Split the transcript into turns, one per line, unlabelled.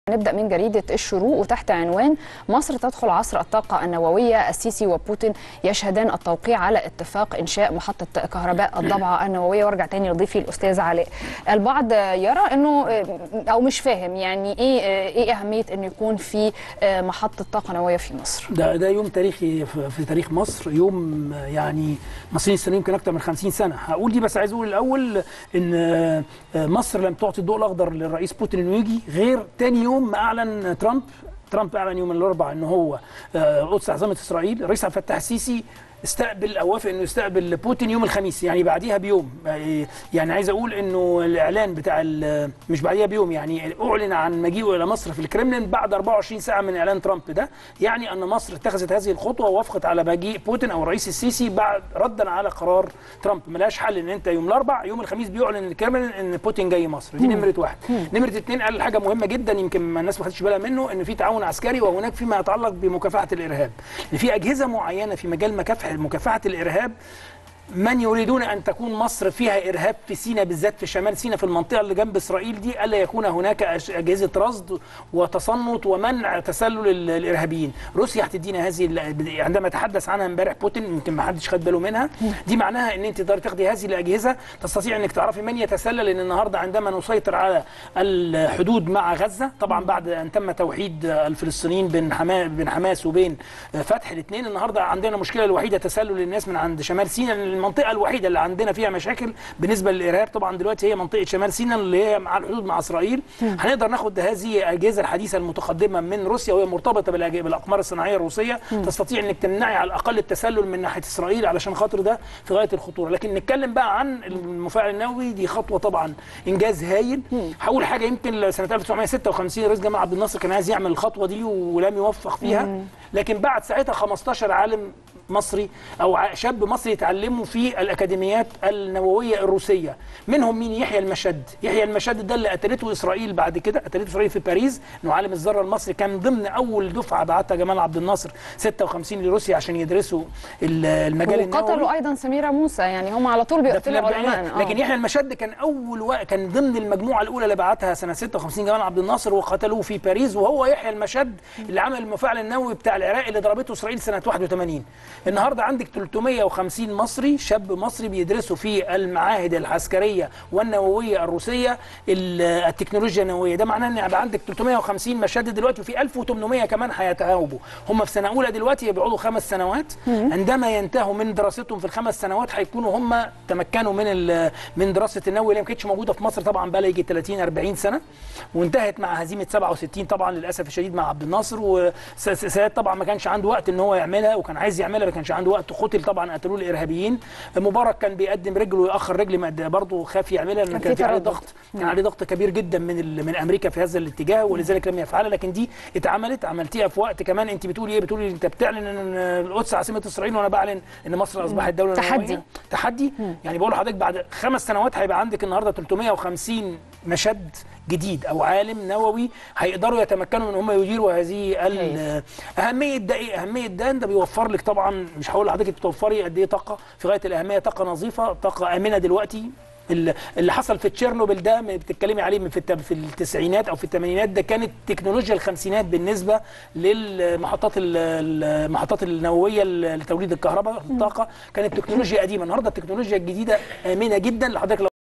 نبدأ من جريدة الشروق وتحت عنوان مصر تدخل عصر الطاقة النووية السيسي وبوتين يشهدان التوقيع على اتفاق إنشاء محطة كهرباء الضبعة النووية وارجع تاني لضيفي الأستاذ علاء البعض يرى أنه أو مش فاهم يعني إيه إيه أهمية أنه يكون في محطة طاقة نووية في مصر
ده ده يوم تاريخي في في تاريخ مصر يوم يعني مصريين يستنوا يمكن اكتر من 50 سنه هقول دي بس عايز اقول الاول ان مصر لم تعطي الضوء الاخضر للرئيس بوتين انه يجي غير تاني يوم ما اعلن ترامب ترامب اعلن يوم الاربعاء ان هو قدس عاصمه اسرائيل الرئيس عبد الفتاح السيسي استقبل او وافق انه يستقبل بوتين يوم الخميس يعني بعديها بيوم يعني عايز اقول انه الاعلان بتاع مش بعديها بيوم يعني اعلن عن مجيئه الى مصر في الكرemlin بعد 24 ساعه من اعلان ترامب ده يعني ان مصر اتخذت هذه الخطوه ووافقت على مجيء بوتين او الرئيس السيسي بعد ردا على قرار ترامب ملهاش حل ان انت يوم الاربع يوم الخميس بيعلن الكرemlin ان بوتين جاي مصر دي نمره واحد نمره اثنين قال حاجه مهمه جدا يمكن ما الناس ما خدتش بالها منه ان في تعاون عسكري وهناك فيما يتعلق بمكافحه الارهاب ان في اجهزه معينه في مجال مكافحه مكافحه الارهاب من يريدون ان تكون مصر فيها ارهاب في سيناء بالذات في شمال سيناء في المنطقه اللي جنب اسرائيل دي الا يكون هناك اجهزه رصد وتصنت ومنع تسلل الارهابيين روسيا هتدينا هذه عندما تحدث عنها امبارح بوتين يمكن ما حدش خد باله منها دي معناها ان انت تقدري تاخدي هذه الاجهزه تستطيع انك تعرفي من يتسلل ان النهارده عندما نسيطر على الحدود مع غزه طبعا بعد ان تم توحيد الفلسطينيين بين حماس بين حماس وبين فتح الاثنين النهارده عندنا مشكله الوحيده تسلل الناس من عند شمال سيناء المنطقه الوحيده اللي عندنا فيها مشاكل بالنسبه للارهاب طبعا دلوقتي هي منطقه شمال سيناء اللي هي مع الحدود مع اسرائيل هنقدر ناخد هذه الاجهزه الحديثه المتقدمه من روسيا وهي مرتبطه بالاقمار الصناعيه الروسيه تستطيع انك تمنعي على الاقل التسلل من ناحيه اسرائيل علشان خاطر ده في غايه الخطوره لكن نتكلم بقى عن المفاعل النووي دي خطوه طبعا انجاز هايل هقول حاجه يمكن سنه 1956 الرئيس جمال عبد الناصر كان عايز يعمل الخطوه دي ولم يوفق فيها لكن بعد ساعتها 15 عالم مصري او شاب مصري يتعلموا في الاكاديميات النوويه الروسيه منهم مين يحيى المشد يحيى المشد ده اللي قتلته اسرائيل بعد كده قتلته اسرائيل في باريس انه عالم الذره المصري كان ضمن اول دفعه بعتها جمال عبد الناصر 56 لروسيا عشان يدرسوا المجال النووي
وقتلوا ايضا سميره موسى يعني هم على طول بيقتلوا علماء
لكن يحيى المشد كان اول و... كان ضمن المجموعه الاولى اللي بعتها سنه 56 جمال عبد الناصر وقتلوه في باريس وهو يحيى المشد اللي عمل المفاعل النووي بتاع العراق اللي ضربته اسرائيل سنه 81 النهارده عندك 350 مصري شاب مصري بيدرسوا في المعاهد العسكريه والنوويه الروسيه التكنولوجيا النوويه ده معناه ان يبقى عندك 350 مشاهد دلوقتي وفي 1800 كمان هيتهاوبوا هم في سنه اولى دلوقتي بيقعدوا خمس سنوات عندما ينتهوا من دراستهم في الخمس سنوات هيكونوا هم تمكنوا من من دراسه النووي اللي ما كانتش موجوده في مصر طبعا بقى يجي 30 40 سنه وانتهت مع هزيمه 67 طبعا للاسف الشديد مع عبد الناصر وسادات طبعا ما كانش عنده وقت ان هو يعملها وكان عايز يعملها ما كانش عنده وقت قتل طبعا قتلوه الارهابيين مبارك كان بيقدم رجل ويأخر رجل برضه خاف يعملها لان كان في عليه ضغط كان عليه ضغط كبير جدا من من امريكا في هذا الاتجاه ولذلك لم يفعلها لكن دي اتعملت عملتيها في وقت كمان انت بتقولي ايه بتقولي انت بتعلن ان القدس عاصمه اسرائيل وانا بعلن ان مصر اصبحت دوله
تحدي
تحدي يعني بقول لحضرتك بعد خمس سنوات هيبقى عندك النهارده 350 مشد جديد او عالم نووي هيقدروا يتمكنوا ان هم يديروا هذه اهميه ده ايه اهميه ده ده بيوفر لك طبعا مش هقول لحضرتك بتوفري قد ايه طاقه في غايه الاهميه طاقه نظيفه طاقه امنه دلوقتي اللي حصل في تشيرنوبل ده بتتكلمي عليه من في في التسعينات او في الثمانينات ده كانت تكنولوجيا الخمسينات بالنسبه للمحطات المحطات النوويه لتوليد الكهرباء الطاقه كانت تكنولوجيا قديمه النهارده التكنولوجيا الجديده امنه جدا لحضرتك